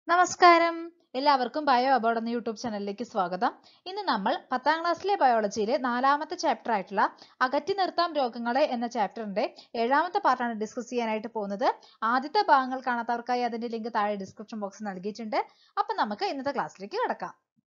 നമസ്കാരം എല്ലാവർക്കും bio aboard എന്ന യൂട്യൂബ് ചാനലിലേക്ക് സ്വാഗതം ഇന്ന് നമ്മൾ പത്താം ക്ലാസ്സിലെ ബയോളജിയിലെ നാലാമത്തെ ചാപ്റ്റർ ആയിട്ടുള്ള അകറ്റി നിർത്താം രോഗങ്ങളെ എന്ന ചാപ്റ്ററിന്റെ ഏഴാമത്തെ പാർട്ടാണ് ഡിസ്കസ് ചെയ്യാനായിട്ട് പോകുന്നത് ആദ്യത്തെ ഭാഗങ്ങൾ കാണാത്തവർക്കായി അതിന്റെ ലിങ്ക് താഴെ ഡിസ്ക്രിപ്ഷൻ ബോക്സിൽ നൽകിയിട്ടുണ്ട് അപ്പൊ നമുക്ക് ഇന്നത്തെ ക്ലാസ്സിലേക്ക് കിടക്കാം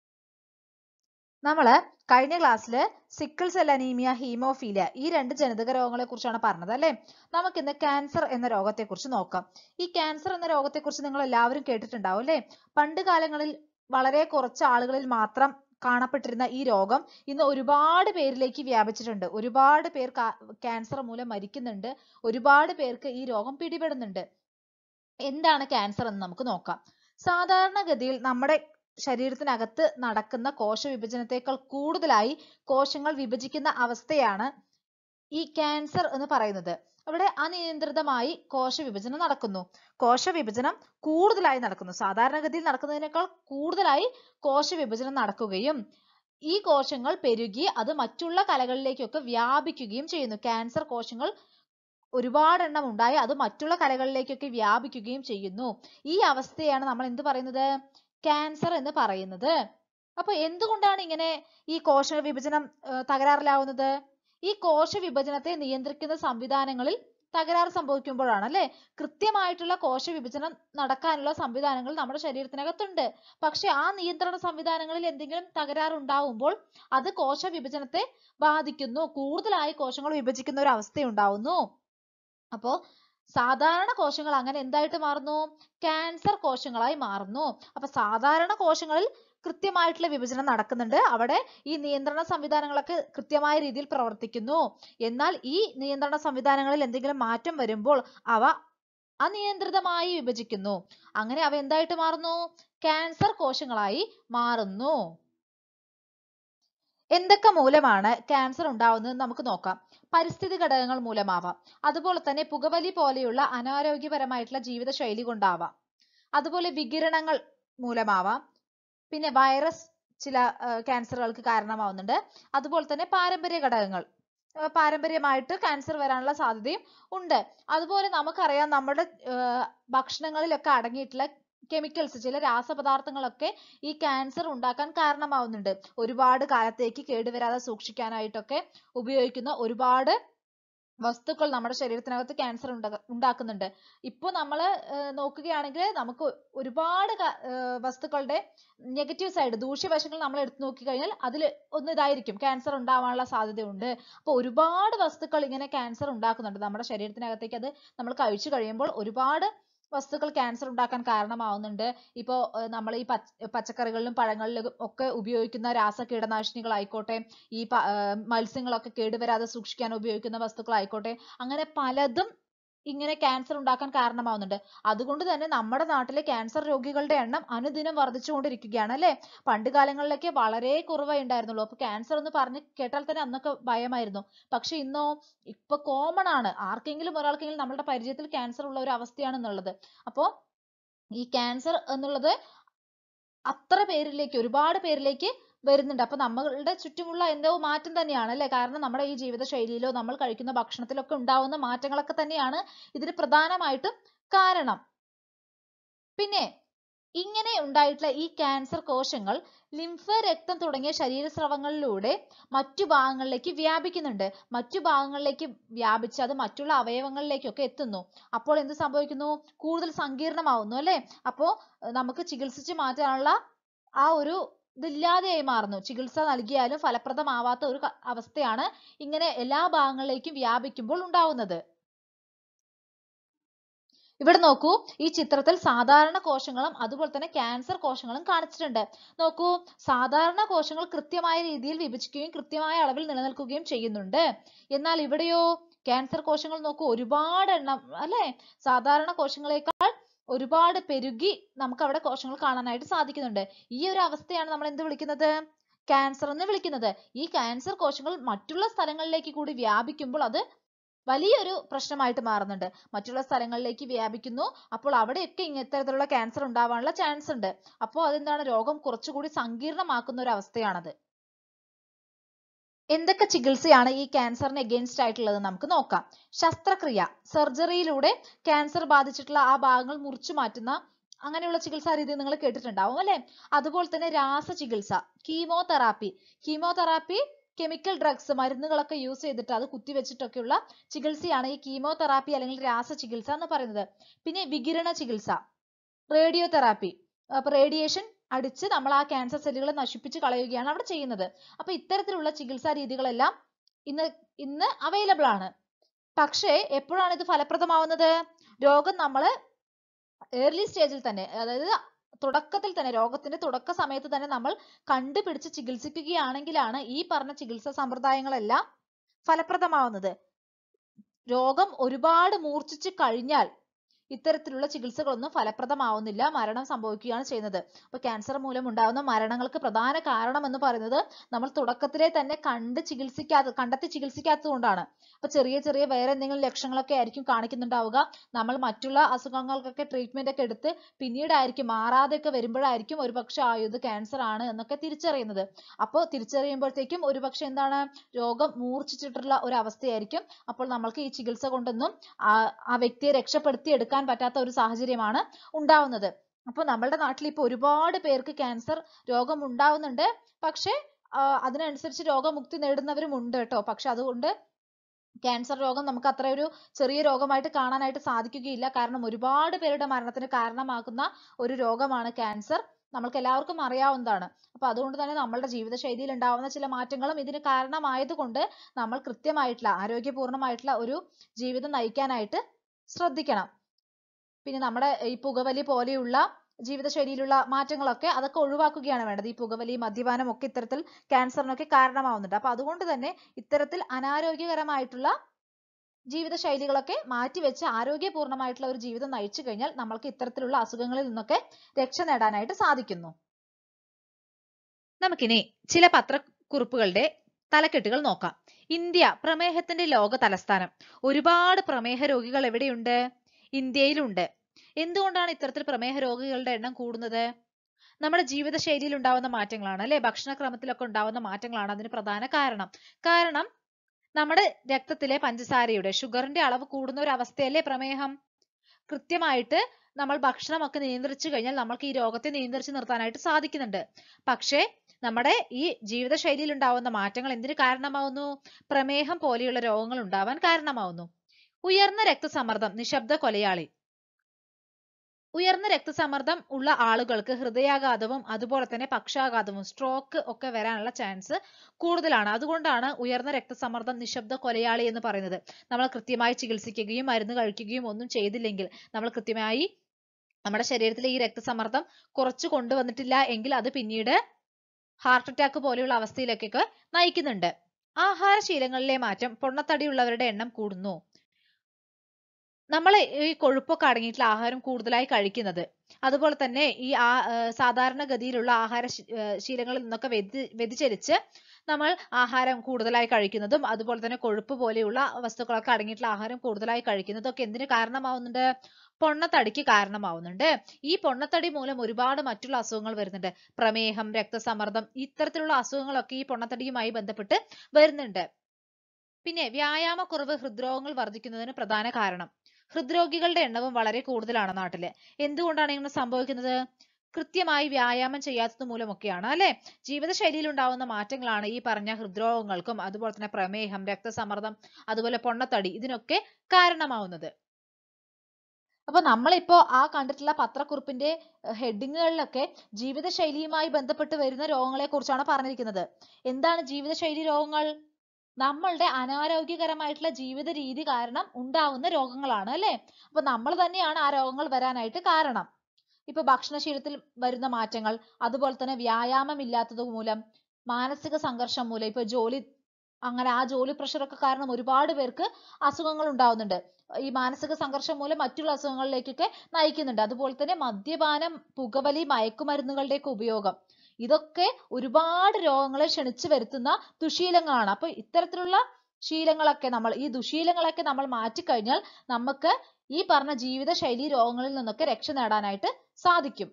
നമ്മള് കഴിഞ്ഞ ക്ലാസ്സിൽ സിക്കിൾ സെൽ അനീമിയ ഹീമോഫീലിയ ഈ രണ്ട് ജനിതക രോഗങ്ങളെ കുറിച്ചാണ് പറഞ്ഞത് അല്ലെ നമുക്ക് ഇന്ന് ക്യാൻസർ എന്ന രോഗത്തെ കുറിച്ച് നോക്കാം ഈ ക്യാൻസർ എന്ന രോഗത്തെ കുറിച്ച് നിങ്ങൾ എല്ലാവരും കേട്ടിട്ടുണ്ടാവും അല്ലെ പണ്ട് കാലങ്ങളിൽ വളരെ കുറച്ച് ആളുകളിൽ മാത്രം കാണപ്പെട്ടിരുന്ന ഈ രോഗം ഇന്ന് ഒരുപാട് പേരിലേക്ക് വ്യാപിച്ചിട്ടുണ്ട് ഒരുപാട് പേർ ക്യാൻസർ മൂലം മരിക്കുന്നുണ്ട് ഒരുപാട് പേർക്ക് ഈ രോഗം പിടിപെടുന്നുണ്ട് എന്താണ് ക്യാൻസർ എന്ന് നമുക്ക് നോക്കാം സാധാരണഗതിയിൽ നമ്മുടെ ശരീരത്തിനകത്ത് നടക്കുന്ന കോശവിഭജനത്തെക്കാൾ കൂടുതലായി കോശങ്ങൾ വിഭജിക്കുന്ന അവസ്ഥയാണ് ഈ ക്യാൻസർ എന്ന് പറയുന്നത് അവിടെ അനിയന്ത്രിതമായി കോശവിഭജനം നടക്കുന്നു കോശവിഭജനം കൂടുതലായി നടക്കുന്നു സാധാരണഗതിയിൽ നടക്കുന്നതിനേക്കാൾ കൂടുതലായി കോശവിഭജനം നടക്കുകയും ഈ കോശങ്ങൾ പെരുകി അത് മറ്റുള്ള കലകളിലേക്കൊക്കെ വ്യാപിക്കുകയും ചെയ്യുന്നു ക്യാൻസർ കോശങ്ങൾ ഒരുപാട് എണ്ണം ഉണ്ടായി അത് മറ്റുള്ള കലകളിലേക്കൊക്കെ വ്യാപിക്കുകയും ചെയ്യുന്നു ഈ അവസ്ഥയാണ് നമ്മൾ എന്ത് പറയുന്നത് ക്യാൻസർ എന്ന് പറയുന്നത് അപ്പൊ എന്തുകൊണ്ടാണ് ഇങ്ങനെ ഈ കോശ വിഭജനം തകരാറിലാവുന്നത് ഈ കോശ വിഭജനത്തെ നിയന്ത്രിക്കുന്ന സംവിധാനങ്ങളിൽ തകരാറ് സംഭവിക്കുമ്പോഴാണ് അല്ലെ കൃത്യമായിട്ടുള്ള കോശ വിഭജനം നടക്കാനുള്ള സംവിധാനങ്ങൾ നമ്മുടെ ശരീരത്തിനകത്തുണ്ട് പക്ഷെ ആ നിയന്ത്രണ സംവിധാനങ്ങളിൽ എന്തെങ്കിലും തകരാറ് ഉണ്ടാവുമ്പോൾ അത് കോശ വിഭജനത്തെ ബാധിക്കുന്നു കൂടുതലായി കോശങ്ങൾ വിഭജിക്കുന്ന ഒരു അവസ്ഥ ഉണ്ടാവുന്നു അപ്പോ സാധാരണ കോശങ്ങൾ അങ്ങനെ എന്തായിട്ട് മാറുന്നു ക്യാൻസർ കോശങ്ങളായി മാറുന്നു അപ്പൊ സാധാരണ കോശങ്ങളിൽ കൃത്യമായിട്ടുള്ള വിഭജനം നടക്കുന്നുണ്ട് അവിടെ ഈ നിയന്ത്രണ സംവിധാനങ്ങളൊക്കെ കൃത്യമായ രീതിയിൽ പ്രവർത്തിക്കുന്നു എന്നാൽ ഈ നിയന്ത്രണ സംവിധാനങ്ങളിൽ എന്തെങ്കിലും മാറ്റം വരുമ്പോൾ അവ അനിയന്ത്രിതമായി വിഭജിക്കുന്നു അങ്ങനെ അവ എന്തായിട്ട് മാറുന്നു ക്യാൻസർ കോശങ്ങളായി മാറുന്നു എന്തൊക്കെ മൂലമാണ് ക്യാൻസർ ഉണ്ടാവുന്നത് നമുക്ക് നോക്കാം പരിസ്ഥിതി ഘടകങ്ങൾ മൂലമാവാം അതുപോലെ തന്നെ പുകവലി പോലെയുള്ള അനാരോഗ്യപരമായിട്ടുള്ള ജീവിതശൈലി കൊണ്ടാവാം അതുപോലെ വികിരണങ്ങൾ മൂലമാവാം പിന്നെ വൈറസ് ചില ക്യാൻസറുകൾക്ക് കാരണമാവുന്നുണ്ട് അതുപോലെ തന്നെ പാരമ്പര്യ ഘടകങ്ങൾ പാരമ്പര്യമായിട്ട് ക്യാൻസർ വരാനുള്ള സാധ്യതയും ഉണ്ട് അതുപോലെ നമുക്കറിയാം നമ്മുടെ ഭക്ഷണങ്ങളിലൊക്കെ അടങ്ങിയിട്ടുള്ള കെമിക്കൽസ് ചില രാസപദാർത്ഥങ്ങളൊക്കെ ഈ ക്യാൻസർ ഉണ്ടാക്കാൻ കാരണമാവുന്നുണ്ട് ഒരുപാട് കാലത്തേക്ക് കേടുവരാതെ സൂക്ഷിക്കാനായിട്ടൊക്കെ ഉപയോഗിക്കുന്ന ഒരുപാട് വസ്തുക്കൾ നമ്മുടെ ശരീരത്തിനകത്ത് ക്യാൻസർ ഉണ്ടാക്കുന്നുണ്ട് ഇപ്പോൾ നമ്മൾ നോക്കുകയാണെങ്കിൽ നമുക്ക് ഒരുപാട് വസ്തുക്കളുടെ നെഗറ്റീവ് സൈഡ് ദൂഷ്യവശങ്ങൾ നമ്മൾ എടുത്തു നോക്കിക്കഴിഞ്ഞാൽ അതിൽ ഒന്ന് ഇതായിരിക്കും ക്യാൻസർ ഉണ്ടാവാനുള്ള സാധ്യതയുണ്ട് അപ്പോൾ ഒരുപാട് വസ്തുക്കൾ ഇങ്ങനെ ക്യാൻസർ ഉണ്ടാക്കുന്നുണ്ട് നമ്മുടെ ശരീരത്തിനകത്തേക്ക് അത് നമ്മൾ കഴിച്ചു കഴിയുമ്പോൾ ഒരുപാട് വസ്തുക്കൾ ക്യാൻസർ ഉണ്ടാക്കാൻ കാരണമാവുന്നുണ്ട് ഇപ്പോൾ നമ്മൾ ഈ പച്ചക്കറികളിലും പഴങ്ങളിലും ഒക്കെ ഉപയോഗിക്കുന്ന രാസ കീടനാശിനികളായിക്കോട്ടെ ഈ മത്സ്യങ്ങളൊക്കെ കേടുവരാതെ സൂക്ഷിക്കാൻ ഉപയോഗിക്കുന്ന വസ്തുക്കളായിക്കോട്ടെ അങ്ങനെ പലതും ഇങ്ങനെ ക്യാൻസർ ഉണ്ടാക്കാൻ കാരണമാവുന്നുണ്ട് അതുകൊണ്ട് തന്നെ നമ്മുടെ നാട്ടിലെ ക്യാൻസർ രോഗികളുടെ എണ്ണം അനുദിനം വർദ്ധിച്ചുകൊണ്ടിരിക്കുകയാണ് അല്ലെ പണ്ട് കാലങ്ങളിലൊക്കെ വളരെ കുറവേ ഉണ്ടായിരുന്നുള്ളൂ അപ്പൊ ക്യാൻസർ എന്ന് പറഞ്ഞ് കേട്ടാൽ തന്നെ അന്നൊക്കെ ഭയമായിരുന്നു പക്ഷെ ഇന്നോ ഇപ്പൊ കോമൺ ആണ് ആർക്കെങ്കിലും ഒരാൾക്കെങ്കിലും നമ്മളുടെ പരിചയത്തിൽ ക്യാൻസർ ഉള്ള ഒരു അവസ്ഥയാണ് എന്നുള്ളത് അപ്പോ ഈ ക്യാൻസർ എന്നുള്ളത് അത്ര പേരിലേക്ക് ഒരുപാട് പേരിലേക്ക് വരുന്നുണ്ട് അപ്പൊ നമ്മളുടെ ചുറ്റുമുള്ള എന്തോ മാറ്റം തന്നെയാണ് അല്ലെ കാരണം നമ്മുടെ ഈ ജീവിത ശൈലിയിലോ നമ്മൾ കഴിക്കുന്ന ഭക്ഷണത്തിലൊക്കെ ഉണ്ടാവുന്ന മാറ്റങ്ങളൊക്കെ തന്നെയാണ് ഇതിന് പ്രധാനമായിട്ടും കാരണം പിന്നെ ഇങ്ങനെ ഉണ്ടായിട്ടുള്ള ഈ ക്യാൻസർ കോശങ്ങൾ ലിംഫ് രക്തം തുടങ്ങിയ ശരീരസ്രവങ്ങളിലൂടെ മറ്റു ഭാഗങ്ങളിലേക്ക് വ്യാപിക്കുന്നുണ്ട് മറ്റു ഭാഗങ്ങളിലേക്ക് വ്യാപിച്ച് അത് മറ്റുള്ള അവയവങ്ങളിലേക്കൊക്കെ എത്തുന്നു അപ്പോൾ എന്ത് സംഭവിക്കുന്നു കൂടുതൽ സങ്കീർണമാവുന്നു അല്ലെ അപ്പോ നമുക്ക് ചികിത്സിച്ച് മാറ്റാനുള്ള ആ ഒരു ഇതില്ലാതെയായി മാറുന്നു ചികിത്സ നൽകിയാലും ഫലപ്രദമാവാത്ത ഒരു അവസ്ഥയാണ് ഇങ്ങനെ എല്ലാ ഭാഗങ്ങളിലേക്കും വ്യാപിക്കുമ്പോൾ ഉണ്ടാവുന്നത് ഇവിടെ നോക്കൂ ഈ ചിത്രത്തിൽ സാധാരണ കോശങ്ങളും അതുപോലെ തന്നെ ക്യാൻസർ കോശങ്ങളും കാണിച്ചിട്ടുണ്ട് നോക്കൂ സാധാരണ കോശങ്ങൾ കൃത്യമായ രീതിയിൽ വിഭജിക്കുകയും കൃത്യമായ അളവിൽ നിലനിൽക്കുകയും ചെയ്യുന്നുണ്ട് എന്നാൽ ഇവിടെയോ ക്യാൻസർ കോശങ്ങൾ നോക്കൂ ഒരുപാട് എണ്ണം അല്ലെ സാധാരണ കോശങ്ങളെക്കാൾ ഒരുപാട് പെരുകി നമുക്ക് അവിടെ കോശങ്ങൾ കാണാനായിട്ട് സാധിക്കുന്നുണ്ട് ഈ ഒരു അവസ്ഥയാണ് നമ്മൾ എന്ത് വിളിക്കുന്നത് ക്യാൻസർ എന്ന് വിളിക്കുന്നത് ഈ ക്യാൻസർ കോശങ്ങൾ മറ്റുള്ള സ്ഥലങ്ങളിലേക്ക് കൂടി വ്യാപിക്കുമ്പോൾ അത് വലിയൊരു പ്രശ്നമായിട്ട് മാറുന്നുണ്ട് മറ്റുള്ള സ്ഥലങ്ങളിലേക്ക് വ്യാപിക്കുന്നു അപ്പോൾ അവിടെയൊക്കെ ഇത്തരത്തിലുള്ള ക്യാൻസർ ഉണ്ടാവാനുള്ള ചാൻസ് ഉണ്ട് അപ്പോൾ അതെന്താണ് രോഗം കുറച്ചുകൂടി സങ്കീർണമാക്കുന്ന ഒരു അവസ്ഥയാണത് എന്തൊക്കെ ചികിത്സയാണ് ഈ ക്യാൻസറിന് against ആയിട്ടുള്ളത് നമുക്ക് നോക്കാം ശസ്ത്രക്രിയ സർജറിയിലൂടെ ക്യാൻസർ ബാധിച്ചിട്ടുള്ള ആ ഭാഗങ്ങൾ മുറിച്ചു മാറ്റുന്ന അങ്ങനെയുള്ള ചികിത്സാ രീതി നിങ്ങൾ കേട്ടിട്ടുണ്ടാവും അല്ലെ അതുപോലെ തന്നെ രാസ ചികിത്സ കീമോതെറാപ്പി കീമോതെറാപ്പി കെമിക്കൽ ഡ്രഗ്സ് മരുന്നുകളൊക്കെ യൂസ് ചെയ്തിട്ട് അത് കുത്തിവെച്ചിട്ടൊക്കെയുള്ള ചികിത്സയാണ് ഈ കീമോതെറാപ്പി അല്ലെങ്കിൽ രാസ ചികിത്സ എന്ന് പറയുന്നത് പിന്നെ വികിരണ ചികിത്സ റേഡിയോ തെറാപ്പി അപ്പൊ റേഡിയേഷൻ അടിച്ച് നമ്മൾ ആ ക്യാൻസർ സെല്ലുകളെ നശിപ്പിച്ച് കളയുകയാണ് അവിടെ ചെയ്യുന്നത് അപ്പൊ ഇത്തരത്തിലുള്ള ചികിത്സാ രീതികളെല്ലാം ഇന്ന് ഇന്ന് അവൈലബിൾ ആണ് പക്ഷേ എപ്പോഴാണ് ഇത് ഫലപ്രദമാവുന്നത് രോഗം നമ്മൾ ഏർലി സ്റ്റേജിൽ തന്നെ അതായത് തുടക്കത്തിൽ തന്നെ രോഗത്തിന്റെ തുടക്ക സമയത്ത് തന്നെ നമ്മൾ കണ്ടുപിടിച്ച് ചികിത്സിക്കുകയാണെങ്കിലാണ് ഈ പറഞ്ഞ ചികിത്സാ സമ്പ്രദായങ്ങളെല്ലാം ഫലപ്രദമാവുന്നത് രോഗം ഒരുപാട് മൂർച്ഛിച്ചു കഴിഞ്ഞാൽ ഇത്തരത്തിലുള്ള ചികിത്സകളൊന്നും ഫലപ്രദമാവുന്നില്ല മരണം സംഭവിക്കുകയാണ് ചെയ്യുന്നത് അപ്പൊ ക്യാൻസർ മൂലം ഉണ്ടാകുന്ന മരണങ്ങൾക്ക് പ്രധാന കാരണം എന്ന് പറയുന്നത് നമ്മൾ തുടക്കത്തിലെ തന്നെ കണ്ട് ചികിത്സിക്കാത്ത കണ്ടെത്തി ചികിത്സിക്കാത്തത് കൊണ്ടാണ് അപ്പൊ ചെറിയ ചെറിയ വേറെ എന്തെങ്കിലും ലക്ഷണങ്ങളൊക്കെ ആയിരിക്കും കാണിക്കുന്നുണ്ടാവുക നമ്മൾ മറ്റുള്ള അസുഖങ്ങൾക്കൊക്കെ ട്രീറ്റ്മെന്റ് ഒക്കെ എടുത്ത് പിന്നീടായിരിക്കും മാറാതെയൊക്കെ വരുമ്പോഴായിരിക്കും ഒരുപക്ഷെ ആ ഇത് ക്യാൻസർ ആണ് എന്നൊക്കെ തിരിച്ചറിയുന്നത് അപ്പോൾ തിരിച്ചറിയുമ്പോഴത്തേക്കും ഒരുപക്ഷെ എന്താണ് രോഗം മൂർച്ഛിച്ചിട്ടുള്ള ഒരു അവസ്ഥയായിരിക്കും അപ്പോൾ നമ്മൾക്ക് ഈ ചികിത്സ കൊണ്ടൊന്നും ആ ആ വ്യക്തിയെ രക്ഷപ്പെടുത്തി എടുക്കാൻ പറ്റാത്ത ഒരു സാഹചര്യമാണ് ഉണ്ടാവുന്നത് അപ്പൊ നമ്മളുടെ നാട്ടിൽ ഇപ്പൊ ഒരുപാട് പേർക്ക് ക്യാൻസർ രോഗം ഉണ്ടാവുന്നുണ്ട് പക്ഷെ അതിനനുസരിച്ച് രോഗമുക്തി നേടുന്നവരും ഉണ്ട് കേട്ടോ പക്ഷെ അതുകൊണ്ട് ക്യാൻസർ രോഗം നമുക്ക് അത്ര ഒരു ചെറിയ രോഗമായിട്ട് കാണാനായിട്ട് സാധിക്കുകയില്ല കാരണം ഒരുപാട് പേരുടെ മരണത്തിന് കാരണമാകുന്ന ഒരു രോഗമാണ് ക്യാൻസർ നമ്മൾക്ക് എല്ലാവർക്കും അറിയാവുന്നതാണ് അപ്പൊ അതുകൊണ്ട് തന്നെ നമ്മളുടെ ജീവിതശൈലിയിൽ ഉണ്ടാവുന്ന ചില മാറ്റങ്ങളും ഇതിന് കാരണമായതുകൊണ്ട് നമ്മൾ കൃത്യമായിട്ടുള്ള ആരോഗ്യപൂർണ്ണമായിട്ടുള്ള ഒരു ജീവിതം നയിക്കാനായിട്ട് ശ്രദ്ധിക്കണം പിന്നെ നമ്മുടെ ഈ പുകവലി പോലെയുള്ള ജീവിതശൈലിയിലുള്ള മാറ്റങ്ങളൊക്കെ അതൊക്കെ ഒഴിവാക്കുകയാണ് വേണ്ടത് ഈ പുകവലി മദ്യപാനം ഒക്കെ ഇത്തരത്തിൽ ക്യാൻസറിനൊക്കെ കാരണമാവുന്നുണ്ട് അപ്പൊ അതുകൊണ്ട് തന്നെ ഇത്തരത്തിൽ അനാരോഗ്യകരമായിട്ടുള്ള ജീവിതശൈലികളൊക്കെ മാറ്റിവെച്ച് ആരോഗ്യപൂർണ്ണമായിട്ടുള്ള ഒരു ജീവിതം നയിച്ചു കഴിഞ്ഞാൽ നമ്മൾക്ക് ഇത്തരത്തിലുള്ള അസുഖങ്ങളിൽ നിന്നൊക്കെ രക്ഷ നേടാനായിട്ട് സാധിക്കുന്നു നമുക്കിനി ചില പത്രക്കുറിപ്പുകളുടെ തലക്കെട്ടുകൾ നോക്കാം ഇന്ത്യ പ്രമേഹത്തിന്റെ ലോക തലസ്ഥാനം ഒരുപാട് പ്രമേഹ രോഗികൾ എവിടെയുണ്ട് ഇന്ത്യയിലുണ്ട് എന്തുകൊണ്ടാണ് ഇത്തരത്തിൽ പ്രമേഹ രോഗികളുടെ എണ്ണം കൂടുന്നത് നമ്മുടെ ജീവിതശൈലിയിൽ ഉണ്ടാവുന്ന മാറ്റങ്ങളാണ് അല്ലെ ഭക്ഷണക്രമത്തിലൊക്കെ ഉണ്ടാവുന്ന മാറ്റങ്ങളാണ് അതിന് പ്രധാന കാരണം കാരണം നമ്മുടെ രക്തത്തിലെ പഞ്ചസാരയുടെ ഷുഗറിന്റെ അളവ് കൂടുന്ന ഒരു അവസ്ഥയല്ലേ പ്രമേഹം കൃത്യമായിട്ട് നമ്മൾ ഭക്ഷണമൊക്കെ നിയന്ത്രിച്ചു കഴിഞ്ഞാൽ നമ്മൾക്ക് ഈ രോഗത്തെ നിയന്ത്രിച്ച് നിർത്താനായിട്ട് സാധിക്കുന്നുണ്ട് പക്ഷേ നമ്മുടെ ഈ ജീവിതശൈലിയിൽ ഉണ്ടാവുന്ന മാറ്റങ്ങൾ എന്തിന് കാരണമാവുന്നു പ്രമേഹം പോലെയുള്ള രോഗങ്ങൾ ഉണ്ടാവാൻ കാരണമാവുന്നു ഉയർന്ന രക്തസമ്മർദ്ദം നിശബ്ദ കൊലയാളി ഉയർന്ന രക്തസമ്മർദ്ദം ഉള്ള ആളുകൾക്ക് ഹൃദയാഘാതവും അതുപോലെ തന്നെ പക്ഷാഘാതവും സ്ട്രോക്ക് ഒക്കെ വരാനുള്ള ചാൻസ് കൂടുതലാണ് അതുകൊണ്ടാണ് ഉയർന്ന രക്തസമ്മർദ്ദം നിശബ്ദ കൊലയാളി എന്ന് പറയുന്നത് നമ്മൾ കൃത്യമായി ചികിത്സിക്കുകയും മരുന്ന് കഴിക്കുകയും ഒന്നും ചെയ്തില്ലെങ്കിൽ നമ്മൾ കൃത്യമായി നമ്മുടെ ശരീരത്തിലെ ഈ രക്തസമ്മർദ്ദം കുറച്ചു കൊണ്ടുവന്നിട്ടില്ല എങ്കിൽ അത് പിന്നീട് ഹാർട്ട് അറ്റാക്ക് പോലെയുള്ള അവസ്ഥയിലേക്കൊക്കെ നയിക്കുന്നുണ്ട് ആഹാരശീലങ്ങളിലെ മാറ്റം പൊണ്ണത്തടിയുള്ളവരുടെ എണ്ണം കൂടുന്നു നമ്മൾ ഈ കൊഴുപ്പൊക്കെ അടങ്ങിയിട്ടുള്ള ആഹാരം കൂടുതലായി കഴിക്കുന്നത് അതുപോലെ തന്നെ ഈ ആ സാധാരണഗതിയിലുള്ള ആഹാര ശീലങ്ങളിൽ നിന്നൊക്കെ വ്യതി വ്യതിചലിച്ച് നമ്മൾ ആഹാരം കൂടുതലായി കഴിക്കുന്നതും അതുപോലെ തന്നെ കൊഴുപ്പ് പോലെയുള്ള വസ്തുക്കളൊക്കെ അടങ്ങിയിട്ടുള്ള ആഹാരം കൂടുതലായി കഴിക്കുന്നതും ഒക്കെ എന്തിന് കാരണമാവുന്നുണ്ട് പൊണ്ണത്തടിക്ക് കാരണമാവുന്നുണ്ട് ഈ പൊണ്ണത്തടി മൂലം ഒരുപാട് മറ്റുള്ള അസുഖങ്ങൾ വരുന്നുണ്ട് പ്രമേഹം രക്തസമ്മർദ്ദം ഇത്തരത്തിലുള്ള അസുഖങ്ങളൊക്കെ ഈ പൊണ്ണത്തടിയുമായി ബന്ധപ്പെട്ട് വരുന്നുണ്ട് പിന്നെ വ്യായാമക്കുറവ് ഹൃദ്രോഗങ്ങൾ വർദ്ധിക്കുന്നതിന് പ്രധാന കാരണം ഹൃദ്രോഗികളുടെ എണ്ണവും വളരെ കൂടുതലാണ് നാട്ടില് എന്തുകൊണ്ടാണ് ഇങ്ങനെ സംഭവിക്കുന്നത് കൃത്യമായി വ്യായാമം ചെയ്യാത്തത് മൂലമൊക്കെയാണ് അല്ലെ ജീവിതശൈലിയിൽ ഉണ്ടാവുന്ന മാറ്റങ്ങളാണ് ഈ പറഞ്ഞ ഹൃദ്രോഗങ്ങൾക്കും അതുപോലെ തന്നെ പ്രമേഹം രക്തസമ്മർദ്ദം അതുപോലെ പൊണ്ണത്തടി ഇതിനൊക്കെ കാരണമാവുന്നത് അപ്പൊ നമ്മളിപ്പോ ആ കണ്ടിട്ടുള്ള പത്രക്കുറിപ്പിന്റെ ഹെഡിങ്ങുകളിലൊക്കെ ജീവിതശൈലിയുമായി ബന്ധപ്പെട്ട് വരുന്ന രോഗങ്ങളെ കുറിച്ചാണ് പറഞ്ഞിരിക്കുന്നത് എന്താണ് ജീവിതശൈലി രോഗങ്ങൾ നമ്മളുടെ അനാരോഗ്യകരമായിട്ടുള്ള ജീവിത രീതി കാരണം ഉണ്ടാവുന്ന രോഗങ്ങളാണ് അല്ലെ അപ്പൊ നമ്മൾ തന്നെയാണ് ആ രോഗങ്ങൾ വരാനായിട്ട് കാരണം ഇപ്പൊ ഭക്ഷണശീലത്തിൽ വരുന്ന മാറ്റങ്ങൾ അതുപോലെ തന്നെ വ്യായാമം ഇല്ലാത്തത് മൂലം മാനസിക സംഘർഷം മൂലം ഇപ്പൊ ജോലി അങ്ങനെ ആ ജോലി പ്രഷർ ഒക്കെ കാരണം ഒരുപാട് പേർക്ക് അസുഖങ്ങൾ ഉണ്ടാവുന്നുണ്ട് ഈ മാനസിക സംഘർഷം മൂലം മറ്റുള്ള അസുഖങ്ങളിലേക്കൊക്കെ നയിക്കുന്നുണ്ട് അതുപോലെ തന്നെ മദ്യപാനം പുകവലി മയക്കുമരുന്നുകളുടെയൊക്കെ ഉപയോഗം ഇതൊക്കെ ഒരുപാട് രോഗങ്ങളെ ക്ഷണിച്ചു വരുത്തുന്ന ദുശീലങ്ങളാണ് അപ്പൊ ഇത്തരത്തിലുള്ള ശീലങ്ങളൊക്കെ നമ്മൾ ഈ ദുശീലങ്ങളൊക്കെ നമ്മൾ മാറ്റിക്കഴിഞ്ഞാൽ നമുക്ക് ഈ പറഞ്ഞ ജീവിതശൈലി രോഗങ്ങളിൽ നിന്നൊക്കെ രക്ഷ നേടാനായിട്ട് സാധിക്കും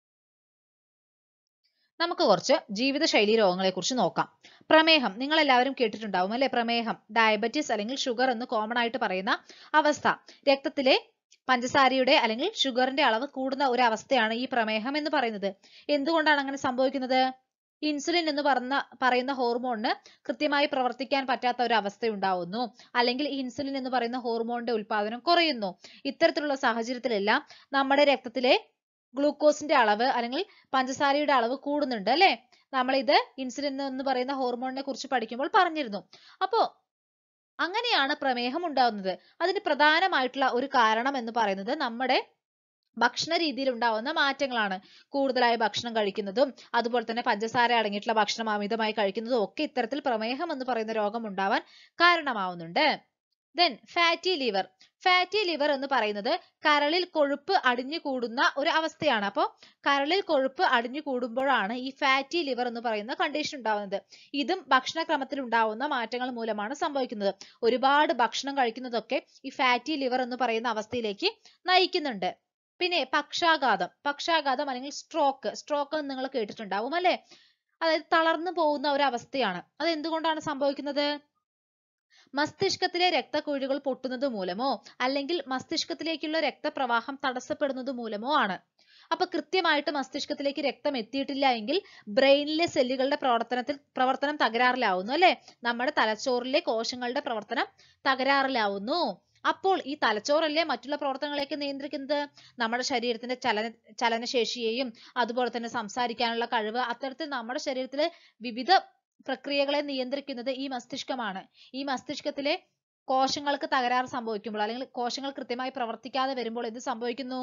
നമുക്ക് കുറച്ച് ജീവിതശൈലി രോഗങ്ങളെ കുറിച്ച് നോക്കാം പ്രമേഹം നിങ്ങൾ എല്ലാവരും കേട്ടിട്ടുണ്ടാവും അല്ലെ പ്രമേഹം ഡയബറ്റിസ് അല്ലെങ്കിൽ ഷുഗർ എന്ന് കോമൺ ആയിട്ട് പറയുന്ന അവസ്ഥ രക്തത്തിലെ പഞ്ചസാരയുടെ അല്ലെങ്കിൽ ഷുഗറിന്റെ അളവ് കൂടുന്ന ഒരു അവസ്ഥയാണ് ഈ പ്രമേഹം എന്ന് പറയുന്നത് എന്തുകൊണ്ടാണ് അങ്ങനെ സംഭവിക്കുന്നത് ഇൻസുലിൻ എന്ന് പറഞ്ഞ പറയുന്ന ഹോർമോണിന് കൃത്യമായി പ്രവർത്തിക്കാൻ പറ്റാത്ത ഒരു അവസ്ഥ ഉണ്ടാവുന്നു അല്ലെങ്കിൽ ഇൻസുലിൻ എന്ന് പറയുന്ന ഹോർമോണിന്റെ ഉൽപാദനം കുറയുന്നു ഇത്തരത്തിലുള്ള സാഹചര്യത്തിലെല്ലാം നമ്മുടെ രക്തത്തിലെ ഗ്ലൂക്കോസിന്റെ അളവ് അല്ലെങ്കിൽ പഞ്ചസാരയുടെ അളവ് കൂടുന്നുണ്ട് അല്ലെ നമ്മൾ ഇത് ഇൻസുലിൻ എന്ന് പറയുന്ന ഹോർമോണിനെ കുറിച്ച് പഠിക്കുമ്പോൾ പറഞ്ഞിരുന്നു അപ്പോ അങ്ങനെയാണ് പ്രമേഹം ഉണ്ടാവുന്നത് അതിന് പ്രധാനമായിട്ടുള്ള ഒരു കാരണം എന്ന് പറയുന്നത് നമ്മുടെ ഭക്ഷണ രീതിയിൽ ഉണ്ടാവുന്ന മാറ്റങ്ങളാണ് കൂടുതലായി ഭക്ഷണം കഴിക്കുന്നതും അതുപോലെ തന്നെ പഞ്ചസാര അടങ്ങിയിട്ടുള്ള ഭക്ഷണം അമിതമായി കഴിക്കുന്നതും ഒക്കെ ഇത്തരത്തിൽ പ്രമേഹം എന്ന് പറയുന്ന രോഗം ഉണ്ടാവാൻ കാരണമാവുന്നുണ്ട് then fatty liver fatty liver എന്ന് പറയുന്നത് കരളിൽ കൊഴുപ്പ് അടിഞ്ഞു കൂടുന്ന ഒരു അവസ്ഥയാണ് അപ്പോൾ കരളിൽ കൊഴുപ്പ് അടിഞ്ഞു കൂടുമ്പോഴാണ് ഈ ഫാറ്റി ലിവർ എന്ന് പറയുന്ന കണ്ടീഷൻ ഉണ്ടാവുന്നത് ഇതും ഭക്ഷണക്രമത്തിൽ ഉണ്ടാവുന്ന മാറ്റങ്ങൾ മൂലമാണ് സംഭവിക്കുന്നത് ഒരുപാട് ഭക്ഷണം കഴിക്കുന്നതൊക്കെ ഈ ഫാറ്റി ലിവർ എന്ന് പറയുന്ന അവസ്ഥയിലേക്ക് നയിക്കുന്നുണ്ട് പിന്നെ പക്ഷാഘാതം പക്ഷാഘാതം അല്ലെങ്കിൽ സ്ട്രോക്ക് സ്ട്രോക്ക് എന്ന് നിങ്ങൾ കേട്ടിട്ടുണ്ടാവും അല്ലെ അതായത് തളർന്നു പോകുന്ന ഒരു അവസ്ഥയാണ് അത് എന്തുകൊണ്ടാണ് സംഭവിക്കുന്നത് മസ്തിഷ്കത്തിലെ രക്തക്കുഴലുകൾ പൊട്ടുന്നത് മൂലമോ അല്ലെങ്കിൽ മസ്തിഷ്കത്തിലേക്കുള്ള രക്തപ്രവാഹം തടസ്സപ്പെടുന്നത് മൂലമോ ആണ് അപ്പൊ കൃത്യമായിട്ട് മസ്തിഷ്കത്തിലേക്ക് രക്തം എത്തിയിട്ടില്ല എങ്കിൽ ബ്രെയിനിലെ സെല്ലുകളുടെ പ്രവർത്തനത്തിൽ പ്രവർത്തനം തകരാറിലാവുന്നു അല്ലെ നമ്മുടെ തലച്ചോറിലെ കോശങ്ങളുടെ പ്രവർത്തനം തകരാറിലാവുന്നു അപ്പോൾ ഈ തലച്ചോറല്ലേ മറ്റുള്ള പ്രവർത്തനങ്ങളെയൊക്കെ നിയന്ത്രിക്കുന്നത് നമ്മുടെ ശരീരത്തിന്റെ ചലന ചലനശേഷിയെയും അതുപോലെ തന്നെ സംസാരിക്കാനുള്ള കഴിവ് അത്തരത്തിൽ നമ്മുടെ ശരീരത്തിലെ വിവിധ പ്രക്രിയകളെ നിയന്ത്രിക്കുന്നത് ഈ മസ്തിഷ്കമാണ് ഈ മസ്തിഷ്കത്തിലെ കോശങ്ങൾക്ക് തകരാറ് സംഭവിക്കുമ്പോൾ അല്ലെങ്കിൽ കോശങ്ങൾ കൃത്യമായി പ്രവർത്തിക്കാതെ വരുമ്പോൾ എന്ത് സംഭവിക്കുന്നു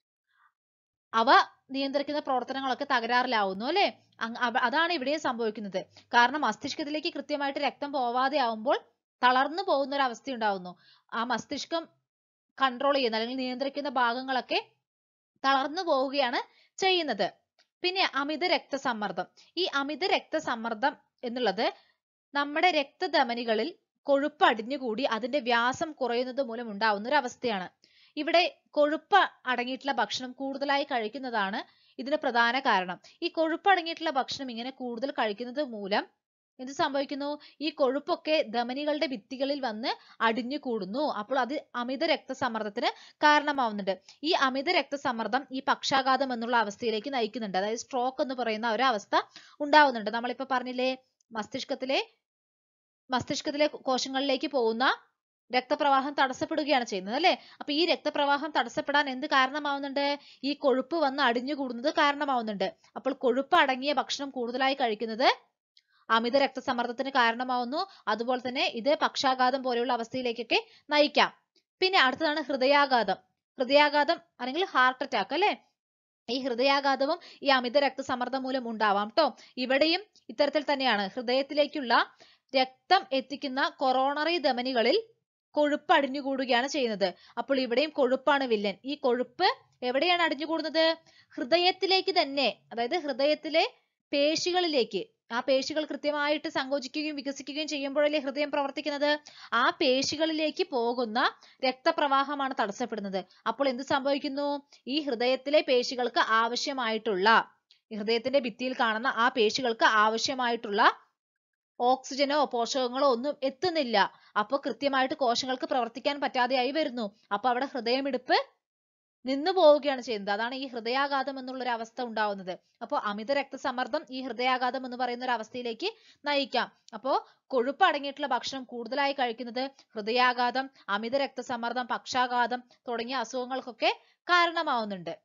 അവ നിയന്ത്രിക്കുന്ന പ്രവർത്തനങ്ങളൊക്കെ തകരാറിലാവുന്നു അല്ലെ അതാണ് ഇവിടെയും സംഭവിക്കുന്നത് കാരണം മസ്തിഷ്കത്തിലേക്ക് കൃത്യമായിട്ട് രക്തം പോവാതെ ആവുമ്പോൾ തളർന്നു പോകുന്ന ഒരു അവസ്ഥ ഉണ്ടാവുന്നു ആ മസ്തിഷ്കം കൺട്രോൾ ചെയ്യുന്ന അല്ലെങ്കിൽ നിയന്ത്രിക്കുന്ന ഭാഗങ്ങളൊക്കെ തളർന്നു പോവുകയാണ് ചെയ്യുന്നത് പിന്നെ അമിത രക്തസമ്മർദ്ദം ഈ അമിത രക്തസമ്മർദ്ദം എന്നുള്ളത് നമ്മുടെ രക്തധമനികളിൽ കൊഴുപ്പ് അടിഞ്ഞുകൂടി അതിന്റെ വ്യാസം കുറയുന്നത് മൂലം ഉണ്ടാവുന്ന ഒരു അവസ്ഥയാണ് ഇവിടെ കൊഴുപ്പ് അടങ്ങിയിട്ടുള്ള ഭക്ഷണം കൂടുതലായി കഴിക്കുന്നതാണ് ഇതിന് പ്രധാന കാരണം ഈ കൊഴുപ്പ് അടങ്ങിയിട്ടുള്ള ഭക്ഷണം ഇങ്ങനെ കൂടുതൽ കഴിക്കുന്നത് മൂലം എന്ത് സംഭവിക്കുന്നു ഈ കൊഴുപ്പൊക്കെ ധമനികളുടെ ഭിത്തികളിൽ വന്ന് അടിഞ്ഞു കൂടുന്നു അപ്പോൾ അത് അമിത രക്തസമ്മർദ്ദത്തിന് കാരണമാവുന്നുണ്ട് ഈ അമിത രക്തസമ്മർദ്ദം ഈ പക്ഷാഘാതം എന്നുള്ള അവസ്ഥയിലേക്ക് നയിക്കുന്നുണ്ട് അതായത് സ്ട്രോക്ക് എന്ന് പറയുന്ന ഒരു അവസ്ഥ ഉണ്ടാവുന്നുണ്ട് നമ്മളിപ്പോ പറഞ്ഞില്ലേ മസ്തിഷ്കത്തിലെ മസ്തിഷ്കത്തിലെ കോശങ്ങളിലേക്ക് പോകുന്ന രക്തപ്രവാഹം തടസ്സപ്പെടുകയാണ് ചെയ്യുന്നത് അല്ലെ അപ്പൊ ഈ രക്തപ്രവാഹം തടസ്സപ്പെടാൻ എന്ത് കാരണമാവുന്നുണ്ട് ഈ കൊഴുപ്പ് വന്ന് അടിഞ്ഞുകൂടുന്നത് കാരണമാവുന്നുണ്ട് അപ്പോൾ കൊഴുപ്പ് അടങ്ങിയ ഭക്ഷണം കൂടുതലായി കഴിക്കുന്നത് അമിത രക്തസമ്മർദ്ദത്തിന് കാരണമാവുന്നു അതുപോലെ തന്നെ ഇത് പക്ഷാഘാതം പോലെയുള്ള അവസ്ഥയിലേക്കൊക്കെ നയിക്കാം പിന്നെ അടുത്തതാണ് ഹൃദയാഘാതം ഹൃദയാഘാതം അല്ലെങ്കിൽ ഹാർട്ട് അറ്റാക്ക് അല്ലെ ഈ ഹൃദയാഘാതവും ഈ അമിത രക്തസമ്മർദ്ദം മൂലം ഉണ്ടാവാം ട്ടോ ഇവിടെയും ഇത്തരത്തിൽ തന്നെയാണ് ഹൃദയത്തിലേക്കുള്ള രക്തം എത്തിക്കുന്ന കൊറോണറി ധമനികളിൽ കൊഴുപ്പ് അടിഞ്ഞുകൂടുകയാണ് ചെയ്യുന്നത് അപ്പോൾ ഇവിടെയും കൊഴുപ്പാണ് വില്ലൻ ഈ കൊഴുപ്പ് എവിടെയാണ് അടിഞ്ഞുകൂടുന്നത് ഹൃദയത്തിലേക്ക് തന്നെ അതായത് ഹൃദയത്തിലെ പേശികളിലേക്ക് ആ പേശികൾ കൃത്യമായിട്ട് സങ്കോചിക്കുകയും വികസിക്കുകയും ചെയ്യുമ്പോഴല്ലേ ഹൃദയം പ്രവർത്തിക്കുന്നത് ആ പേശികളിലേക്ക് പോകുന്ന രക്തപ്രവാഹമാണ് തടസ്സപ്പെടുന്നത് അപ്പോൾ എന്ത് സംഭവിക്കുന്നു ഈ ഹൃദയത്തിലെ പേശികൾക്ക് ആവശ്യമായിട്ടുള്ള ഹൃദയത്തിന്റെ ഭിത്തിയിൽ കാണുന്ന ആ പേശികൾക്ക് ആവശ്യമായിട്ടുള്ള ഓക്സിജനോ പോഷകങ്ങളോ ഒന്നും എത്തുന്നില്ല അപ്പോൾ കൃത്യമായിട്ട് കോശങ്ങൾക്ക് പ്രവർത്തിക്കാൻ പറ്റാതെയായി വരുന്നു അപ്പൊ അവിടെ ഹൃദയമിടിപ്പ് നിന്നു പോവുകയാണ് ചെയ്യുന്നത് അതാണ് ഈ ഹൃദയാഘാതം എന്നുള്ള ഒരു അവസ്ഥ ഉണ്ടാവുന്നത് അപ്പോൾ അമിത രക്തസമ്മർദ്ദം ഈ ഹൃദയാഘാതം എന്ന് പറയുന്ന ഒരു അവസ്ഥയിലേക്ക് നയിക്കാം അപ്പോൾ കൊഴുപ്പ് അടങ്ങിയിട്ടുള്ള ഭക്ഷണം കൂടുതലായി കഴിക്കുന്നത് ഹൃദയാഘാതം അമിത രക്തസമ്മർദ്ദം പക്ഷാഘാതം തുടങ്ങിയ അസുഖങ്ങൾക്കൊക്കെ കാരണമാവുന്നുണ്ട്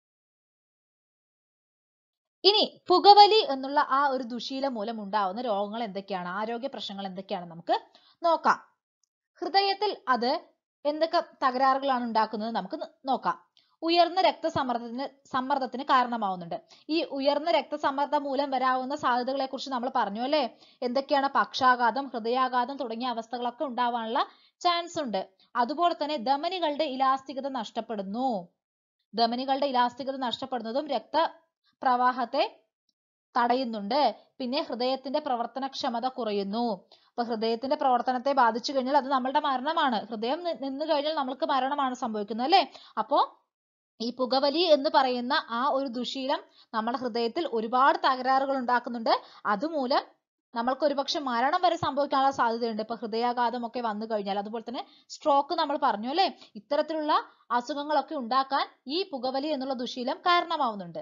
ഇനി പുകവലി എന്നുള്ള ആ ഒരു ദുശീലം മൂലം ഉണ്ടാവുന്ന രോഗങ്ങൾ എന്തൊക്കെയാണ് ആരോഗ്യ പ്രശ്നങ്ങൾ എന്തൊക്കെയാണ് നമുക്ക് നോക്കാം ഹൃദയത്തിൽ അത് എന്തൊക്കെ തകരാറുകളാണ് ഉണ്ടാക്കുന്നത് നമുക്ക് നോക്കാം ഉയർന്ന രക്തസമ്മർദ്ദത്തിന് സമ്മർദ്ദത്തിന് കാരണമാവുന്നുണ്ട് ഈ ഉയർന്ന രക്തസമ്മർദ്ദം മൂലം വരാവുന്ന സാധ്യതകളെ കുറിച്ച് നമ്മൾ പറഞ്ഞു അല്ലേ എന്തൊക്കെയാണ് പക്ഷാഘാതം ഹൃദയാഘാതം തുടങ്ങിയ അവസ്ഥകളൊക്കെ ഉണ്ടാവാനുള്ള ചാൻസ് ഉണ്ട് അതുപോലെ തന്നെ ധമനികളുടെ ഇലാസ്തികത നഷ്ടപ്പെടുന്നു ധമനികളുടെ ഇലാസ്തികത നഷ്ടപ്പെടുന്നതും രക്ത പ്രവാഹത്തെ തടയുന്നുണ്ട് പിന്നെ ഹൃദയത്തിന്റെ പ്രവർത്തനക്ഷമത കുറയുന്നു അപ്പൊ ഹൃദയത്തിന്റെ പ്രവർത്തനത്തെ ബാധിച്ചു കഴിഞ്ഞാൽ അത് നമ്മളുടെ മരണമാണ് ഹൃദയം നിന്ന് കഴിഞ്ഞാൽ നമ്മൾക്ക് മരണമാണ് സംഭവിക്കുന്നത് അല്ലെ അപ്പോ ഈ പുകവലി എന്ന് പറയുന്ന ആ ഒരു ദുശീലം നമ്മുടെ ഹൃദയത്തിൽ ഒരുപാട് തകരാറുകൾ ഉണ്ടാക്കുന്നുണ്ട് അതുമൂലം നമ്മൾക്ക് ഒരുപക്ഷെ മരണം വരെ സംഭവിക്കാനുള്ള സാധ്യതയുണ്ട് ഇപ്പൊ ഹൃദയാഘാതം ഒക്കെ വന്നു കഴിഞ്ഞാൽ അതുപോലെ തന്നെ സ്ട്രോക്ക് നമ്മൾ പറഞ്ഞു അല്ലെ ഇത്തരത്തിലുള്ള അസുഖങ്ങളൊക്കെ ഉണ്ടാക്കാൻ ഈ പുകവലി എന്നുള്ള ദുശീലം കാരണമാവുന്നുണ്ട്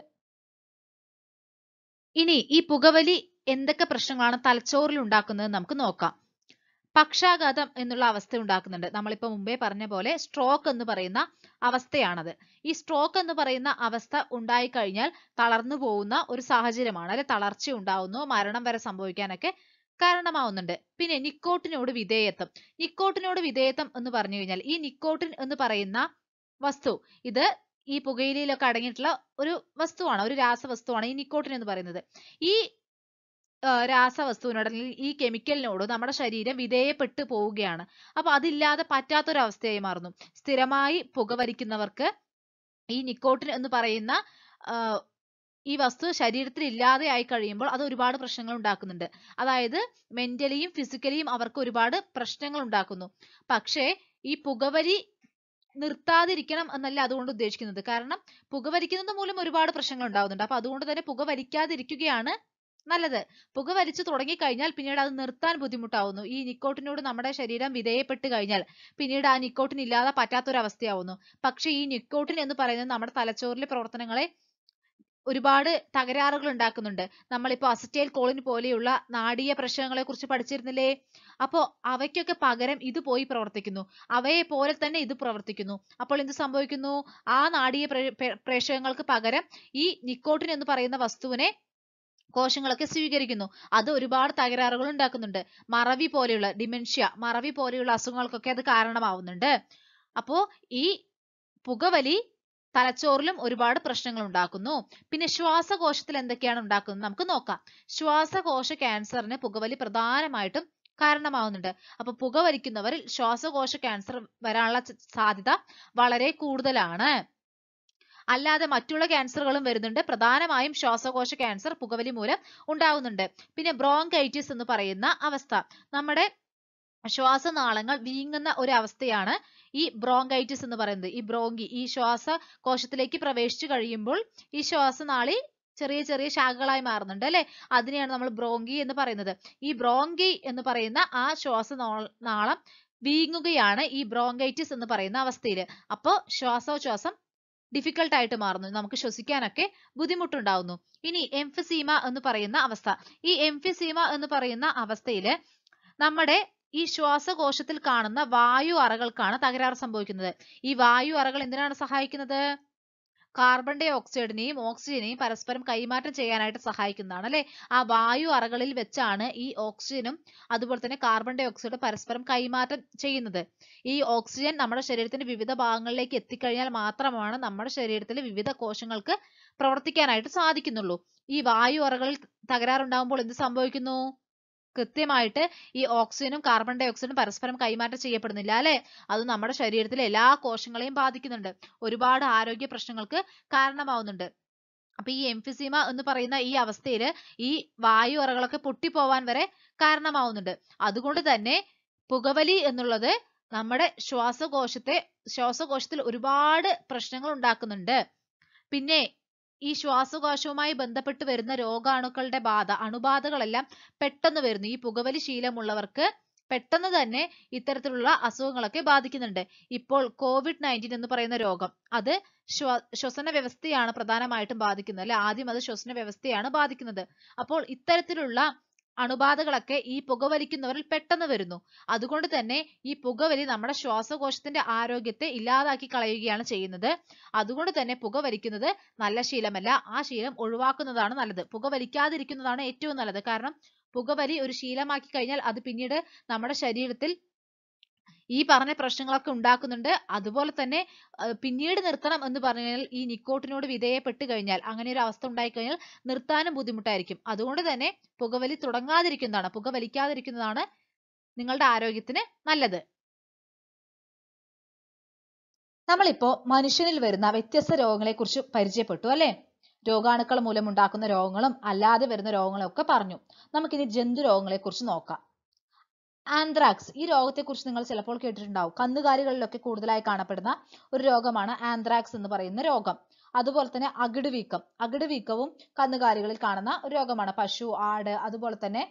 ഇനി ഈ പുകവലി എന്തൊക്കെ പ്രശ്നങ്ങളാണ് തലച്ചോറിൽ ഉണ്ടാക്കുന്നത് നമുക്ക് നോക്കാം പക്ഷാഘാതം എന്നുള്ള അവസ്ഥ ഉണ്ടാക്കുന്നുണ്ട് നമ്മളിപ്പോ മുമ്പേ പറഞ്ഞ പോലെ സ്ട്രോക്ക് എന്ന് പറയുന്ന അവസ്ഥയാണത് ഈ സ്ട്രോക്ക് എന്ന് പറയുന്ന അവസ്ഥ ഉണ്ടായി കഴിഞ്ഞാൽ തളർന്നു പോകുന്ന ഒരു സാഹചര്യമാണ് അല്ലെ തളർച്ച ഉണ്ടാവുന്നു മരണം വരെ സംഭവിക്കാനൊക്കെ കാരണമാവുന്നുണ്ട് പിന്നെ നിക്കോട്ടിനോട് വിധേയത്വം നിക്കോട്ടിനോട് വിധേയത്വം എന്ന് പറഞ്ഞു കഴിഞ്ഞാൽ ഈ നിക്കോട്ടിൻ എന്ന് പറയുന്ന വസ്തു ഇത് ഈ പുകയിലയിലൊക്കെ അടങ്ങിയിട്ടുള്ള ഒരു വസ്തുവാണ് ഒരു രാസവസ്തുവാണ് ഈ നിക്കോട്ടിൻ എന്ന് പറയുന്നത് ഈ ആ, രാസവസ്തുവിനോട് അല്ലെങ്കിൽ ഈ കെമിക്കലിനോട് നമ്മുടെ ശരീരം വിധേയപ്പെട്ടു പോവുകയാണ് അപ്പൊ അതില്ലാതെ പറ്റാത്തൊരവസ്ഥയായി മാറുന്നു സ്ഥിരമായി പുകവലിക്കുന്നവർക്ക് ഈ നിക്കോട്ടിൻ എന്ന് പറയുന്ന ആ, ഈ വസ്തു ശരീരത്തിൽ ഇല്ലാതെ ആയി കഴിയുമ്പോൾ അത് ഒരുപാട് പ്രശ്നങ്ങൾ ഉണ്ടാക്കുന്നുണ്ട് അതായത് മെന്റലിയും ഫിസിക്കലിയും അവർക്ക് ഒരുപാട് പ്രശ്നങ്ങൾ ഉണ്ടാക്കുന്നു പക്ഷേ ഈ പുകവലി നിർത്താതിരിക്കണം എന്നല്ല അതുകൊണ്ട് ഉദ്ദേശിക്കുന്നത് കാരണം പുകവലിക്കുന്നത് മൂലം ഒരുപാട് പ്രശ്നങ്ങൾ ഉണ്ടാവുന്നുണ്ട് അപ്പൊ അതുകൊണ്ട് തന്നെ പുകവലിക്കാതിരിക്കുകയാണ് നല്ലത് പുക വലിച്ചു തുടങ്ങിക്കഴിഞ്ഞാൽ പിന്നീട് അത് നിർത്താൻ ബുദ്ധിമുട്ടാവുന്നു ഈ നിക്കോട്ടിനോട് നമ്മുടെ ശരീരം വിധേയപ്പെട്ട് കഴിഞ്ഞാൽ പിന്നീട് ആ നിക്കോട്ടിൻ ഇല്ലാതെ പറ്റാത്തൊരവസ്ഥയാവുന്നു പക്ഷെ ഈ നിക്കോട്ടിൻ എന്ന് പറയുന്നത് നമ്മുടെ തലച്ചോറിലെ പ്രവർത്തനങ്ങളെ ഒരുപാട് തകരാറുകൾ ഉണ്ടാക്കുന്നുണ്ട് നമ്മളിപ്പോ അസറ്റൈൽ കോളിൻ പോലെയുള്ള നാടീയ പ്രശ്നങ്ങളെ കുറിച്ച് പഠിച്ചിരുന്നില്ലേ അപ്പോ അവയ്ക്കൊക്കെ പകരം ഇത് പോയി പ്രവർത്തിക്കുന്നു അവയെ പോലെ തന്നെ ഇത് പ്രവർത്തിക്കുന്നു അപ്പോൾ എന്ത് സംഭവിക്കുന്നു ആ നാടീയ പ്രേ- പ്രേ- പ്രേഷകങ്ങൾക്ക് പകരം ഈ നിക്കോട്ടിൻ എന്ന് പറയുന്ന വസ്തുവിനെ കോശങ്ങളൊക്കെ സ്വീകരിക്കുന്നു അത് ഒരുപാട് തകരാറുകൾ ഉണ്ടാക്കുന്നുണ്ട് മറവി പോലെയുള്ള ഡിമെൻഷ്യ മറവി പോലെയുള്ള അസുഖങ്ങൾക്കൊക്കെ അത് കാരണമാവുന്നുണ്ട് അപ്പോ ഈ പുകവലി തലച്ചോറിലും ഒരുപാട് പ്രശ്നങ്ങൾ ഉണ്ടാക്കുന്നു പിന്നെ ശ്വാസകോശത്തിൽ എന്തൊക്കെയാണ് ഉണ്ടാക്കുന്നത് നമുക്ക് നോക്കാം ശ്വാസകോശ ക്യാൻസറിന് പുകവലി പ്രധാനമായിട്ടും കാരണമാവുന്നുണ്ട് അപ്പൊ പുകവലിക്കുന്നവരിൽ ശ്വാസകോശ ക്യാൻസർ വരാനുള്ള ച- സാധ്യത വളരെ കൂടുതലാണ് അല്ലാതെ മറ്റുള്ള ക്യാൻസറുകളും വരുന്നുണ്ട് പ്രധാനമായും ശ്വാസകോശ ക്യാൻസർ പുകവലി മൂലം ഉണ്ടാവുന്നുണ്ട് പിന്നെ ബ്രോങ്കൈറ്റിസ് എന്ന് പറയുന്ന അവസ്ഥ നമ്മുടെ ശ്വാസനാളങ്ങൾ വീങ്ങുന്ന ഒരു അവസ്ഥയാണ് ഈ ബ്രോങ്കൈറ്റിസ് എന്ന് പറയുന്നത് ഈ ബ്രോങ്കി ഈ ശ്വാസകോശത്തിലേക്ക് പ്രവേശിച്ചു കഴിയുമ്പോൾ ഈ ശ്വാസനാളി ചെറിയ ചെറിയ ശാഖകളായി മാറുന്നുണ്ട് അല്ലെ അതിനെയാണ് നമ്മൾ ബ്രോങ്കി എന്ന് പറയുന്നത് ഈ ബ്രോങ്കി എന്ന് പറയുന്ന ആ ശ്വാസനാളം വീങ്ങുകയാണ് ഈ ബ്രോങ്കൈറ്റിസ് എന്ന് പറയുന്ന അവസ്ഥയിൽ അപ്പോ ശ്വാസോച്ഛ്വാസം ഡിഫിക്കൽട്ട് ആയിട്ട് മാറുന്നു നമുക്ക് ശ്വസിക്കാനൊക്കെ ബുദ്ധിമുട്ടുണ്ടാവുന്നു ഇനി എംഫിസീമ എന്ന് പറയുന്ന അവസ്ഥ ഈ എംഫിസീമ എന്ന് പറയുന്ന അവസ്ഥയിൽ നമ്മുടെ ഈ ശ്വാസകോശത്തിൽ കാണുന്ന വായു അറകൾക്കാണ് തകരാറ് സംഭവിക്കുന്നത് ഈ വായു അറകൾ എന്തിനാണ് സഹായിക്കുന്നത് കാർബൺ ഡൈ ഓക്സൈഡിനെയും ഓക്സിജനെയും പരസ്പരം കൈമാറ്റം ചെയ്യാനായിട്ട് സഹായിക്കുന്നതാണ് അല്ലെ ആ വായു അറകളിൽ വെച്ചാണ് ഈ ഓക്സിജനും അതുപോലെ തന്നെ കാർബൺ ഡൈ ഓക്സൈഡും പരസ്പരം കൈമാറ്റം ചെയ്യുന്നത് ഈ ഓക്സിജൻ നമ്മുടെ ശരീരത്തിന്റെ വിവിധ ഭാഗങ്ങളിലേക്ക് എത്തിക്കഴിഞ്ഞാൽ മാത്രമാണ് നമ്മുടെ ശരീരത്തിലെ വിവിധ കോശങ്ങൾക്ക് പ്രവർത്തിക്കാനായിട്ട് സാധിക്കുന്നുള്ളൂ ഈ വായു അറകളിൽ തകരാറുണ്ടാകുമ്പോൾ എന്ത് സംഭവിക്കുന്നു കൃത്യമായിട്ട് ഈ ഓക്സിജനും കാർബൺ ഡൈ ഓക്സൈഡും പരസ്പരം കൈമാറ്റം ചെയ്യപ്പെടുന്നില്ല അല്ലെ അത് നമ്മുടെ ശരീരത്തിലെ എല്ലാ കോശങ്ങളെയും ബാധിക്കുന്നുണ്ട് ഒരുപാട് ആരോഗ്യ പ്രശ്നങ്ങൾക്ക് കാരണമാവുന്നുണ്ട് അപ്പൊ ഈ എംഫിസീമ എന്ന് പറയുന്ന ഈ അവസ്ഥയിൽ ഈ വായു അറകളൊക്കെ പൊട്ടിപ്പോവാൻ വരെ കാരണമാവുന്നുണ്ട് അതുകൊണ്ട് തന്നെ പുകവലി എന്നുള്ളത് നമ്മുടെ ശ്വാസകോശത്തെ ശ്വാസകോശത്തിൽ ഒരുപാട് പ്രശ്നങ്ങൾ ഉണ്ടാക്കുന്നുണ്ട് പിന്നെ ഈ ശ്വാസകോശവുമായി ബന്ധപ്പെട്ട് വരുന്ന രോഗാണുക്കളുടെ ബാധ അണുബാധകളെല്ലാം പെട്ടെന്ന് വരുന്നു ഈ പുകവലി ശീലമുള്ളവർക്ക് പെട്ടെന്ന് തന്നെ ഇത്തരത്തിലുള്ള അസുഖങ്ങളൊക്കെ ബാധിക്കുന്നുണ്ട് ഇപ്പോൾ കോവിഡ് നയൻറ്റീൻ എന്ന് പറയുന്ന രോഗം അത് ശ്വ ശ്വസന വ്യവസ്ഥയാണ് പ്രധാനമായിട്ടും ബാധിക്കുന്നത് അല്ലെ ആദ്യം അത് ശ്വസന വ്യവസ്ഥയാണ് ബാധിക്കുന്നത് അപ്പോൾ ഇത്തരത്തിലുള്ള അണുബാധകളൊക്കെ ഈ പുകവലിക്കുന്നവരിൽ പെട്ടെന്ന് വരുന്നു അതുകൊണ്ട് തന്നെ ഈ പുകവലി നമ്മുടെ ശ്വാസകോശത്തിന്റെ ആരോഗ്യത്തെ ഇല്ലാതാക്കി കളയുകയാണ് ചെയ്യുന്നത് അതുകൊണ്ട് തന്നെ പുകവലിക്കുന്നത് നല്ല ശീലമല്ല ആ ശീലം ഒഴിവാക്കുന്നതാണ് നല്ലത് പുകവലിക്കാതിരിക്കുന്നതാണ് ഏറ്റവും നല്ലത് കാരണം പുകവലി ഒരു ശീലമാക്കി കഴിഞ്ഞാൽ അത് പിന്നീട് നമ്മുടെ ശരീരത്തിൽ ഈ പറഞ്ഞ പ്രശ്നങ്ങളൊക്കെ ഉണ്ടാക്കുന്നുണ്ട് അതുപോലെ തന്നെ അഹ് പിന്നീട് നിർത്തണം എന്ന് പറഞ്ഞാൽ ഈ നിക്കോട്ടിനോട് വിധേയപ്പെട്ട് കഴിഞ്ഞാൽ അങ്ങനെ ഒരു അവസ്ഥ ഉണ്ടായി കഴിഞ്ഞാൽ നിർത്താനും ബുദ്ധിമുട്ടായിരിക്കും അതുകൊണ്ട് തന്നെ പുകവലി തുടങ്ങാതിരിക്കുന്നതാണ് പുകവലിക്കാതിരിക്കുന്നതാണ് നിങ്ങളുടെ ആരോഗ്യത്തിന് നല്ലത് നമ്മളിപ്പോ മനുഷ്യനിൽ വരുന്ന വ്യത്യസ്ത രോഗങ്ങളെ കുറിച്ച് പരിചയപ്പെട്ടു അല്ലെ രോഗാണുക്കൾ മൂലം ഉണ്ടാക്കുന്ന രോഗങ്ങളും അല്ലാതെ വരുന്ന രോഗങ്ങളും ഒക്കെ പറഞ്ഞു നമുക്കിനി ജന്തു രോഗങ്ങളെ കുറിച്ച് നോക്കാം ആന്ത്രാക്സ് ഈ രോഗത്തെ കുറിച്ച് നിങ്ങൾ ചിലപ്പോൾ കേട്ടിട്ടുണ്ടാവും കന്നുകാലികളിലൊക്കെ കൂടുതലായി കാണപ്പെടുന്ന ഒരു രോഗമാണ് ആന്ത്രാക്സ് എന്ന് പറയുന്ന രോഗം അതുപോലെ തന്നെ അകിട് വീക്കം അകിട് വീക്കവും കന്നുകാലികളിൽ കാണുന്ന ഒരു രോഗമാണ് പശു ആട് അതുപോലെ തന്നെ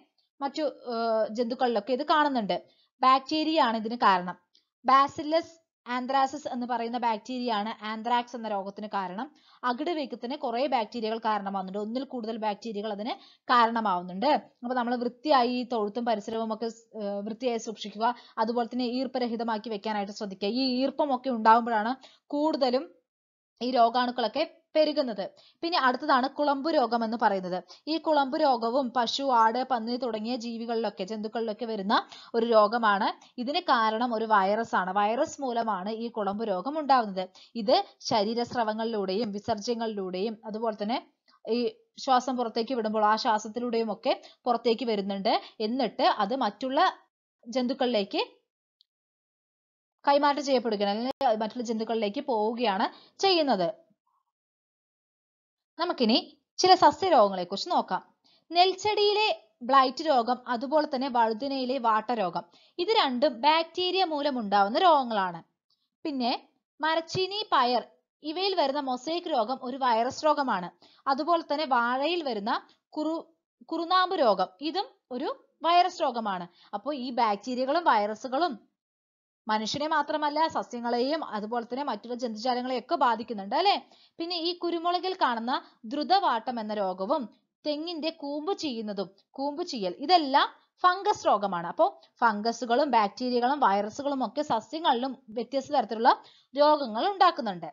മറ്റു ഏർ ജന്തുക്കളിലൊക്കെ ഇത് കാണുന്നുണ്ട് ബാക്ടീരിയ ആണ് ഇതിന് കാരണം ബാസില്ലസ് ആന്ത്രാസിസ് എന്ന് പറയുന്ന ബാക്ടീരിയ ആണ് ആന്ത്രാക്സ് എന്ന രോഗത്തിന് കാരണം അകിട് വീക്കത്തിന് കുറെ ബാക്ടീരിയകൾ കാരണമാവുന്നുണ്ട് ഒന്നിൽ കൂടുതൽ ബാക്ടീരിയകൾ അതിന് കാരണമാവുന്നുണ്ട് അപ്പൊ നമ്മൾ വൃത്തിയായി ഈ തൊഴുത്തും പരിസരവും ഒക്കെ സ്- ഏർ വൃത്തിയായി സൂക്ഷിക്കുക അതുപോലെ തന്നെ ഈർപ്പരഹിതമാക്കി വെക്കാനായിട്ട് ശ്രദ്ധിക്കുക ഈ ഈർപ്പമൊക്കെ ഉണ്ടാകുമ്പോഴാണ് കൂടുതലും ഈ രോഗാണുക്കളൊക്കെ പെരുകുന്നത് പിന്നെ അടുത്തതാണ് കുളമ്പ് രോഗം എന്ന് പറയുന്നത് ഈ കുളമ്പ് രോഗവും പശു ആട് പന്നി തുടങ്ങിയ ജീവികളിലൊക്കെ ജന്തുക്കളിലൊക്കെ വരുന്ന ഒരു രോഗമാണ് ഇതിന് കാരണം ഒരു വൈറസ് ആണ് വൈറസ് മൂലമാണ് ഈ കുളമ്പ് രോഗം ഉണ്ടാവുന്നത് ഇത് ശരീരസ്രവങ്ങളിലൂടെയും വിസർജ്യങ്ങളിലൂടെയും അതുപോലെ തന്നെ ഈ ശ്വാസം പുറത്തേക്ക് വിടുമ്പോൾ ആ ശ്വാസത്തിലൂടെയും ഒക്കെ പുറത്തേക്ക് വരുന്നുണ്ട് എന്നിട്ട് അത് മറ്റുള്ള ജന്തുക്കളിലേക്ക് കൈമാറ്റം ചെയ്യപ്പെടുകയാണ് അല്ലെങ്കിൽ മറ്റുള്ള ജന്തുക്കളിലേക്ക് പോവുകയാണ് ചെയ്യുന്നത് നമുക്കിനി ചില സസ്യരോഗങ്ങളെ കുറിച്ച് നോക്കാം നെൽച്ചെടിയിലെ ബ്ലൈറ്റ് രോഗം അതുപോലെ തന്നെ വഴുതിനയിലെ വാട്ടരോഗം ഇത് രണ്ടും ബാക്ടീരിയ മൂലമുണ്ടാവുന്ന രോഗങ്ങളാണ് പിന്നെ മരച്ചീനി പയർ ഇവയിൽ വരുന്ന മൊസൈക്ക് രോഗം ഒരു വൈറസ് രോഗമാണ് അതുപോലെ തന്നെ വാഴയിൽ വരുന്ന കുറു കുറുനാമ്പ് രോഗം ഇതും ഒരു വൈറസ് രോഗമാണ് അപ്പോൾ ഈ ബാക്ടീരിയകളും വൈറസുകളും മനുഷ്യനെ മാത്രമല്ല സസ്യങ്ങളെയും അതുപോലെ തന്നെ മറ്റുള്ള ജന്തുജാലങ്ങളെയും ഒക്കെ ബാധിക്കുന്നുണ്ട് അല്ലെ പിന്നെ ഈ കുരുമുളകിൽ കാണുന്ന ദ്രുതവാട്ടം എന്ന രോഗവും തെങ്ങിന്റെ കൂമ്പ് ചീയുന്നതും കൂമ്പ് ചീയൽ ഇതെല്ലാം ഫംഗസ് രോഗമാണ് അപ്പോൾ ഫംഗസുകളും ബാക്ടീരിയകളും വൈറസുകളും ഒക്കെ സസ്യങ്ങളിലും വ്യത്യസ്ത തരത്തിലുള്ള രോഗങ്ങൾ ഉണ്ടാക്കുന്നുണ്ട്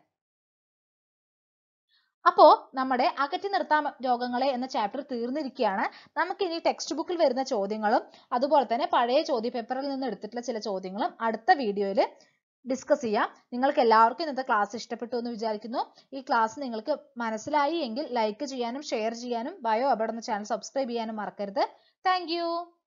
അപ്പോ നമ്മുടെ അകറ്റി നിർത്താം രോഗങ്ങളെ എന്ന ചാപ്റ്റർ തീർന്നിരിക്കുകയാണ് നമുക്ക് ഇനി ടെക്സ്റ്റ് ബുക്കിൽ വരുന്ന ചോദ്യങ്ങളും അതുപോലെ തന്നെ പഴയ ചോദ്യ പേപ്പറിൽ നിന്ന് എടുത്തിട്ടുള്ള ചില ചോദ്യങ്ങളും അടുത്ത വീഡിയോയിൽ ഡിസ്കസ് ചെയ്യാം നിങ്ങൾക്ക് എല്ലാവർക്കും ഇന്നത്തെ ക്ലാസ് ഇഷ്ടപ്പെട്ടു എന്ന് വിചാരിക്കുന്നു ഈ ക്ലാസ് നിങ്ങൾക്ക് മനസ്സിലായി എങ്കിൽ ലൈക്ക് ചെയ്യാനും ഷെയർ ചെയ്യാനും ബയോ അബഡ് എന്ന ചാനൽ സബ്സ്ക്രൈബ് ചെയ്യാനും മറക്കരുത് താങ്ക്